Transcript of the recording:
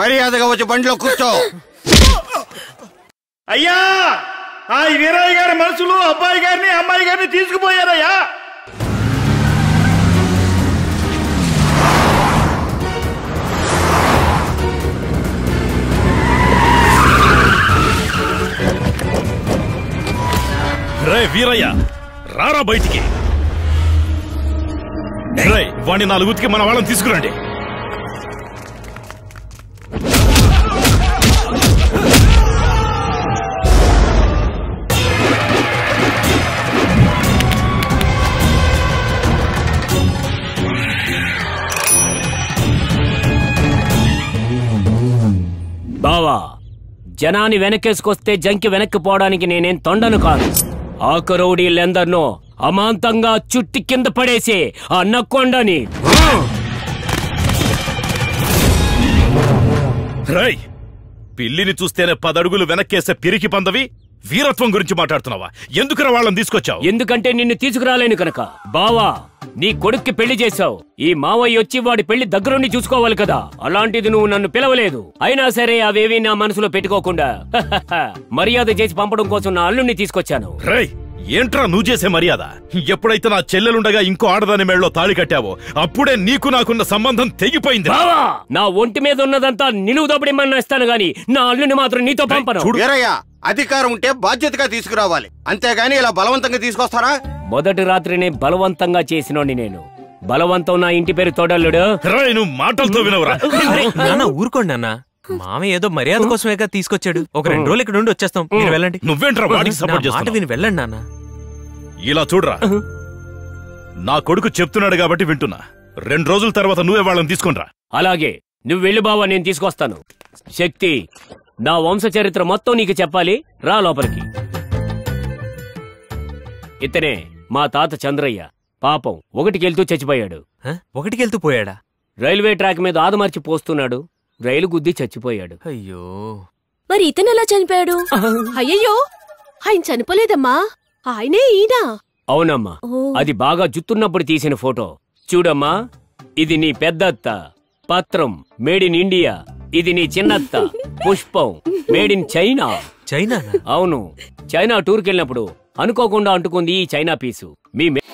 మర్యాదగా వచ్చి బండిలో కూర్చో అయ్యా ఆ వీరయ్య గారి మనసులు అబ్బాయి గారిని అమ్మాయి గారిని తీసుకుపోయారయ్యా రే వీరయ్య రారా బయటికి రే వాణ్ణి నాలుగు ఉతికి మన వాళ్ళని తీసుకురండి బావా జనాన్ని వెనకేసుకొస్తే జంకి వెనక్కి పోవడానికి నేనేం తొండను కాదు ఆకరౌడీలందరినో అమాంతంగా చుట్టి కింద పడేసి ఆ నక్కొండని రేయ్ పిల్లిని చూస్తేనే పదడుగులు వెనక్కేసే పిరికి పందవి వీరత్వం గురించి మాట్లాడుతున్నావా ఎందుకురా వాళ్ళని తీసుకొచ్చావు ఎందుకంటే నిన్ను తీసుకురాలేను కనుక బావా నీ కొడుక్కి పెళ్లి చేశావు ఈ మావయ్య వచ్చి వాడి పెళ్లి దగ్గరుండి చూసుకోవాలి కదా అలాంటిది నువ్వు నన్ను పిలవలేదు అయినా సరే అవేవి నా మనసులో పెట్టుకోకుండా మర్యాద చేసి పంపడం కోసం నా అల్లుణ్ణి తీసుకొచ్చాను రేయ్ ఏంట్రా నువ్వు చేసే మర్యాద ఎప్పుడైతే నా చెల్లెలుండగా ఇంకో ఆడదాని మెళ్ళలో తాళి కట్టావో అప్పుడే నీకు నాకున్న సంబంధం తెగిపోయింది బావా నా ఒంటి మీద ఉన్నదంతా నిలువు దొబ్బడిమన్నా ఇస్తాను గాని నా అల్లుని మాత్రం నీతో పంపను వీరయ్య అధికారం ఉంటే బాధ్యతగా తీసుకురావాలి అంతేగాని ఇలా బలవంతంగా తీసుకొస్తారా మొదటి రాత్రినే బలవంతంగా చేసినోని నేను బలవంతం నా ఇంటి పేరు తోడల్లుడు రేయ్ నువ్వు మాటలతో వినవురా అరే, నాన్న ఊరుకోండి నాన్న మామయ్య ఏదో మర్యాద కోసమేగా తీసుకొచ్చాడు ఒక రెండు రోజులు ఇక్కడ నుండి వచ్చేస్తాం మీరు వెళ్ళండి నువ్వేంట్రా వాడికి నా సపోర్ట్ మాట చేస్తున్నావు విని వెళ్ళండి నాన్న ఇలా చూడరా నా కొడుకు చెప్తున్నాడు కాబట్టి వింటున్నా రెండు రోజుల తర్వాత నువ్వే వాళ్ళని తీసుకునిరా అలాగే నువ్వు వెళ్ళి బావా నేను తీసుకొస్తాను శక్తి నా వంశ చరిత్ర మొత్తం నీకు చెప్పాలి రా లోపలికి ఇతనే మా తాత చంద్రయ్య పాపం ఒకటికెళ్తూ చచ్చిపోయాడు హ? ఒకటికి వెళ్తూ పోయాడా రైల్వే ట్రాక్ మీద ఆదమర్చి పోస్తున్నాడు రైలు గుద్ది చచ్చిపోయాడు అయ్యో మరి ఇతను ఎలా చనిపోయాడు అయ్యయ్యో ఆయన చనిపోలేదమ్మా ఆయనే ఈయన అవునమ్మా ఓ. అది బాగా జుత్తున్నప్పుడు తీసిన ఫోటో చూడమ్మా ఇది నీ పెద్దత్త పత్రం మేడ్ ఇన్ ఇండియా ఇది నీ చిన్నత్త పుష్పం మేడ్ ఇన్ చైనా చైనానా అవును చైనా టూర్కి వెళ్ళినప్పుడు అనుకోకుండా అంటుకుంది ఈ చైనా పీసు మీ మే-